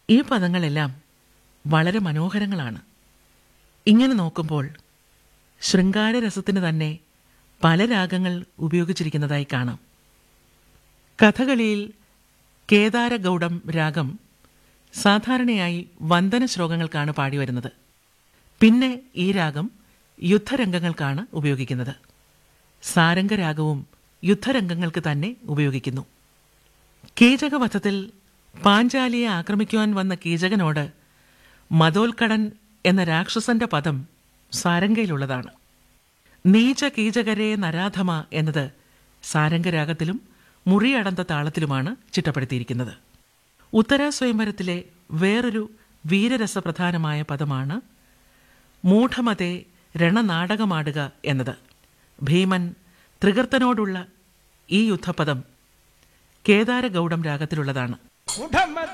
ഈ പദങ്ങളെല്ലാം വളരെ മനോഹരങ്ങളാണ് ഇങ്ങനെ നോക്കുമ്പോൾ ശൃംഗാരരസത്തിന് തന്നെ പല രാഗങ്ങൾ ഉപയോഗിച്ചിരിക്കുന്നതായി കാണാം കഥകളിയിൽ കേദാരഗൗഡം രാഗം സാധാരണയായി വന്ദന ശ്ലോകങ്ങൾക്കാണ് പാടിവരുന്നത് പിന്നെ ഈ രാഗം യുദ്ധരംഗങ്ങൾക്കാണ് ഉപയോഗിക്കുന്നത് സാരംഗരാഗവും യുദ്ധരംഗങ്ങൾക്ക് തന്നെ ഉപയോഗിക്കുന്നു കീചകവധത്തിൽ പാഞ്ചാലിയെ ആക്രമിക്കുവാൻ വന്ന കീചകനോട് മതോൽക്കടൻ എന്ന രാക്ഷസന്റെ പദം സാരംഗയിലുള്ളതാണ് നീച കീചകരെ നരാധമ എന്നത് സാരംഗരാഗത്തിലും മുറിയടന്ത താളത്തിലുമാണ് ചിട്ടപ്പെടുത്തിയിരിക്കുന്നത് ഉത്തര സ്വയംവരത്തിലെ വേറൊരു വീരരസപ്രധാനമായ പദമാണ് മൂഢമതേ രണനാടകമാടുക എന്നത് ഭീമൻ ത്രികർത്തനോടുള്ള ഈ യുദ്ധപദം കേദാരഗൗഡം രാഗത്തിലുള്ളതാണ് മൂഢമതേ